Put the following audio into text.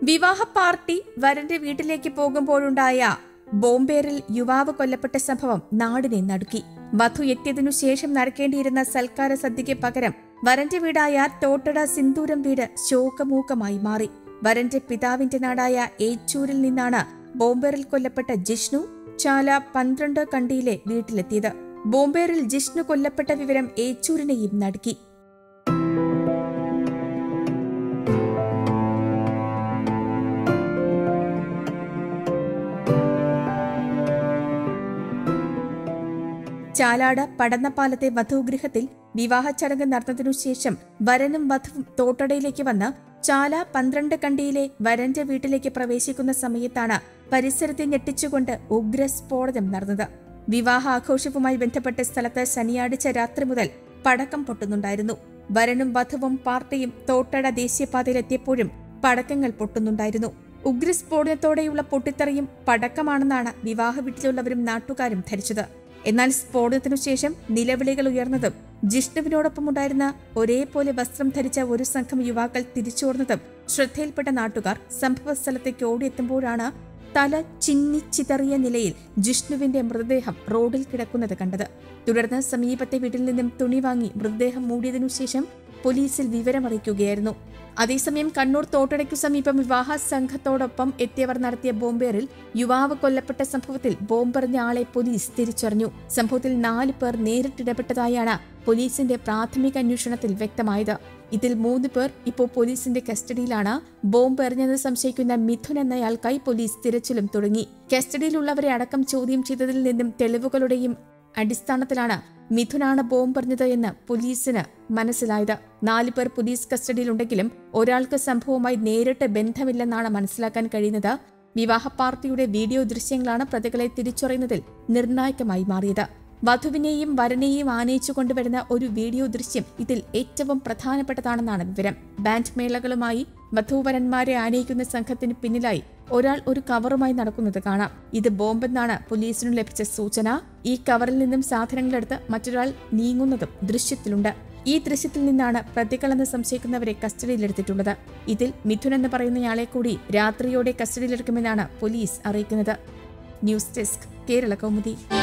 വിവാഹ പാർട്ടി വരന്റെ വീട്ടിലേക്ക് പോകുമ്പോഴുണ്ടായ ബോംബേറിൽ യുവാവ് കൊല്ലപ്പെട്ട സംഭവം നാടിനെ നടുക്കി വധു എത്തിയതിനു ശേഷം നടക്കേണ്ടിയിരുന്ന സൽക്കാര സദ്യയ്ക്ക് പകരം വരന്റെ വീടായ തോട്ടട സിന്ദൂരം വീട് ശോകമൂക്കമായി മാറി വരന്റെ പിതാവിന്റെ നാടായ ഏച്ചൂരിൽ നിന്നാണ് ബോംബേറിൽ കൊല്ലപ്പെട്ട ജിഷ്ണു ചാല പന്ത്രണ്ട് കണ്ടിയിലെ വീട്ടിലെത്തിയത് ബോംബേറിൽ ജിഷ്ണു കൊല്ലപ്പെട്ട വിവരം ഏച്ചൂരിനെയും നടുക്കി ചാലാട് പടന്നപ്പാലത്തെ വധുഗൃഹത്തിൽ വിവാഹ ചടങ്ങ് നടന്നതിനു ശേഷം വരനും വധുവും തോട്ടടയിലേക്ക് വന്ന് ചാല പന്ത്രണ്ട് കണ്ടിയിലെ വരന്റെ വീട്ടിലേക്ക് പ്രവേശിക്കുന്ന സമയത്താണ് പരിസരത്തെ ഞെട്ടിച്ചുകൊണ്ട് ഉഗ്രസ്ഫോടനം നടന്നത് വിവാഹ ആഘോഷവുമായി ബന്ധപ്പെട്ട സ്ഥലത്ത് ശനിയാഴ്ച രാത്രി മുതൽ പടക്കം പൊട്ടുന്നുണ്ടായിരുന്നു വരനും വധുവും പാർട്ടിയും തോട്ടട ദേശീയപാതയിലെത്തിയപ്പോഴും പടക്കങ്ങൾ പൊട്ടുന്നുണ്ടായിരുന്നു ഉഗ്രസ്ഫോടനത്തോടെയുള്ള പൊട്ടിത്തെറിയും പടക്കമാണെന്നാണ് വിവാഹ വീട്ടിലുള്ളവരും നാട്ടുകാരും ധരിച്ചത് എന്നാൽ സ്ഫോടനത്തിനു ശേഷം നിലവിളികൾ ഉയർന്നതും ജിഷ്ണുവിനോടൊപ്പം ഉണ്ടായിരുന്ന ഒരേപോലെ വസ്ത്രം ധരിച്ച ഒരു സംഘം യുവാക്കൾ തിരിച്ചോടുന്നതും ശ്രദ്ധയിൽപ്പെട്ട നാട്ടുകാർ സംഭവ സ്ഥലത്തേക്ക് ഓടിയെത്തുമ്പോഴാണ് തല ചിന്നിച്ചിതറിയ നിലയിൽ ജിഷ്ണുവിന്റെ മൃതദേഹം റോഡിൽ കിടക്കുന്നത് കണ്ടത് തുടർന്ന് സമീപത്തെ വീട്ടിൽ നിന്നും തുണി വാങ്ങി മൃതദേഹം മൂടിയതിനു ശേഷം പോലീസിൽ വിവരമറിയിക്കുകയായിരുന്നു അതേസമയം കണ്ണൂർ തോട്ടടയ്ക്കു സമീപം വിവാഹ സംഘത്തോടൊപ്പം എത്തിയവർ നടത്തിയ ബോംബേറിൽ യുവാവ് കൊല്ലപ്പെട്ട സംഭവത്തിൽ ബോംബെറിഞ്ഞ ആളെ പോലീസ് തിരിച്ചറിഞ്ഞു സംഭവത്തിൽ നാല് പേർ നേരിട്ടിടപെട്ടതായാണ് പോലീസിന്റെ പ്രാഥമിക അന്വേഷണത്തിൽ വ്യക്തമായത് ഇതിൽ മൂന്ന് പേർ ഇപ്പോൾ പോലീസിന്റെ കസ്റ്റഡിയിലാണ് ബോംബ് എറിഞ്ഞെന്ന് സംശയിക്കുന്ന മിഥുൻ എന്നയാൾക്കായി പോലീസ് തിരച്ചിലും തുടങ്ങി കസ്റ്റഡിയിലുള്ളവരെ അടക്കം ചോദ്യം ചെയ്തതിൽ നിന്നും തെളിവുകളുടെയും അടിസ്ഥാനത്തിലാണ് മിഥുനാണ് ബോംബ് എറിഞ്ഞത് എന്ന് പോലീസിന് മനസ്സിലായത് നാല് പേർ പോലീസ് കസ്റ്റഡിയിലുണ്ടെങ്കിലും ഒരാൾക്ക് സംഭവവുമായി നേരിട്ട് ബന്ധമില്ലെന്നാണ് മനസ്സിലാക്കാൻ കഴിയുന്നത് വിവാഹ പാർട്ടിയുടെ വീഡിയോ ദൃശ്യങ്ങളാണ് പ്രതികളെ തിരിച്ചറിയുന്നതിൽ നിർണായകമായി മാറിയത് വധുവിനെയും വരനെയും ആനയിച്ചു കൊണ്ടുവരുന്ന ഒരു വീഡിയോ ദൃശ്യം ഇതിൽ ഏറ്റവും പ്രധാനപ്പെട്ടതാണെന്നാണ് വിവരം ബാൻഡ് മേളകളുമായി വധൂവരന്മാരെ ആനയിക്കുന്ന സംഘത്തിന് പിന്നിലായി ഒരാൾ ഒരു കവറുമായി നടക്കുന്നത് കാണാം ഇത് ബോംബെന്നാണ് പോലീസിനു ലഭിച്ച സൂചന ഈ കവറിൽ നിന്നും സാധനങ്ങളെടുത്ത് മറ്റൊരാൾ നീങ്ങുന്നതും ദൃശ്യത്തിലുണ്ട് ഈ ദൃശ്യത്തിൽ നിന്നാണ് പ്രതികളെന്ന് സംശയിക്കുന്നവരെ കസ്റ്റഡിയിലെടുത്തിട്ടുള്ളത് ഇതിൽ മിഥുൻ എന്ന് പറയുന്നയാളെ കൂടി രാത്രിയോടെ കസ്റ്റഡിയിലെടുക്കുമെന്നാണ് പോലീസ് അറിയിക്കുന്നത് ന്യൂസ് ഡെസ്ക് കേരള കൗമുദി